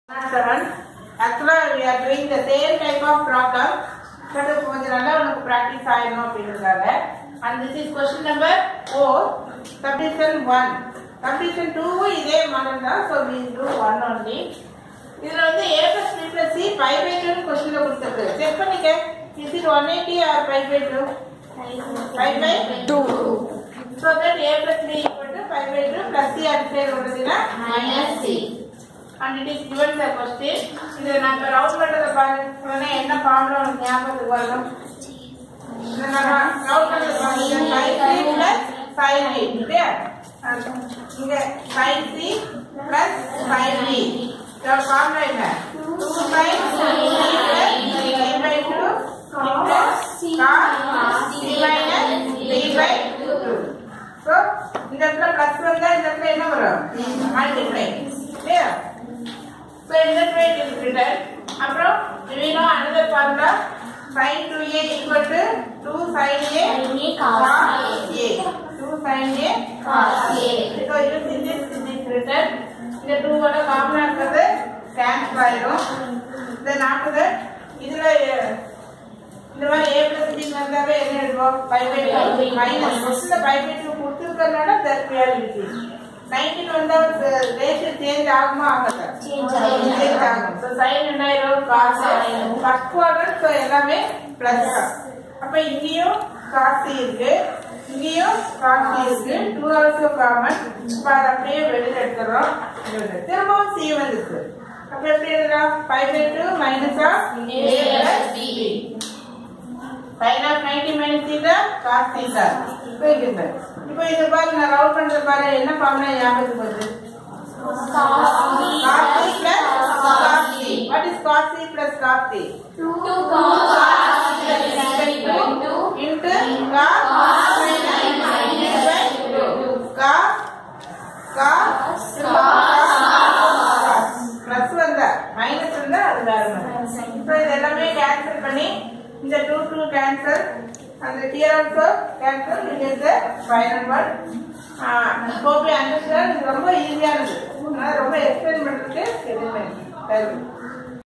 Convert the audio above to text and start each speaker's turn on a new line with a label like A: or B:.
A: seven. Actually, we are doing the same type of problem. but கொஞ்சம் நல்லா உனக்கு practice ஆயிடணும் அப்படின்றதுக்காக and this is question number four subdivision one subdivision டூவும் இதே மாடல் தான் so we do one only இதுல வந்து A plus B plus C five by two கொஸ்டின்ல கொடுத்துருக்கு செக் பண்ணிக்க is it one eighty or five by two five by two so that A plus B equal to five by two plus C அது பேர் உள்ளதுன்னா
B: minus C.
A: and it is given the question இது நம்ம round பண்றத பாருங்க உடனே என்ன formula உனக்கு ஞாபகத்துக்கு வரணும் இதை நம்ம ரவுண்ட் பண்றத பாருங்க sin c plus sin b இல்லையா அது இங்க sin c plus sin b இதோட ஃபார்முலா என்ன 2 sin c plus c by 2 into cos c minus b by 2 so இந்த இடத்துல பிளஸ் வந்தா இந்த இடத்துல என்ன வரும் மல்டிப்ளை இல்லையா So in that way it is written. அப்புறம் we know another formula sin 2a equal to 2 sin a
B: cos
A: cos
B: A.
A: a. 2 sin a
B: Cos A.
A: So using this it is written. இந்த 2 ஓட காமனா இருக்கிறது cancel ஆயிடும். Then after that இதுல அஹ், இந்த மாதிரி a plus b வந்தாவே என்ன எழுதுவோம் 5 by 2 minus கொஸ்டின்ல 5 by 2 கொடுத்துருக்கறனால that we are using. 19 வந்தா ரேஷியோ சேஞ்ச் ஆகுமா ஆகாதா
B: Change ஆகும்.
A: சேஞ்ச் ஆகும் ஸோ சைன் என்ன ஆயிரும் காசு
B: ஆயிரும்.
A: ஃபர்ஸ்ட் குவார்டர் ஸோ எல்லாமே பிளஸ் தான் அப்ப இங்கேயும் காசு இருக்கு இங்கேயும் காசு இருக்கு டூ ஆல்சோ காமன் இப்போ அதை அப்படியே வெளியில எடுத்துடுறோம் வெளியில. திரும்பவும் சி வந்துருக்கு அப்ப எப்படி எழுதலாம் five by two minus of A plus B sin of 90 minus theta cos theta இப்போ இருக்கு இப்போ இது பாரு நான் ரவுண்ட் பண்றது பாரு என்ன ஃபார்முலா ஞாபகத்துக்கு வருது
B: Cos C.
A: cos c plus cos c what is cos c plus cos c
B: 2 cos C
A: into
B: into
A: cos
B: cos
A: minus
B: minus
A: by 2 cos cos plus வந்தா மைனஸ் வந்தா அது வேற மாதிரி இப்போ இது எல்லாமே கேன்சல் பண்ணி இந்த டூ டூ கேன்சல் அந்த dear also cancel it is the final one hope you understand இது ரொம்ப ஈஸியானது அதனால ரொம்ப எக்ஸ்பிளைன் பண்றதுக்கு எதுவுமே தேவை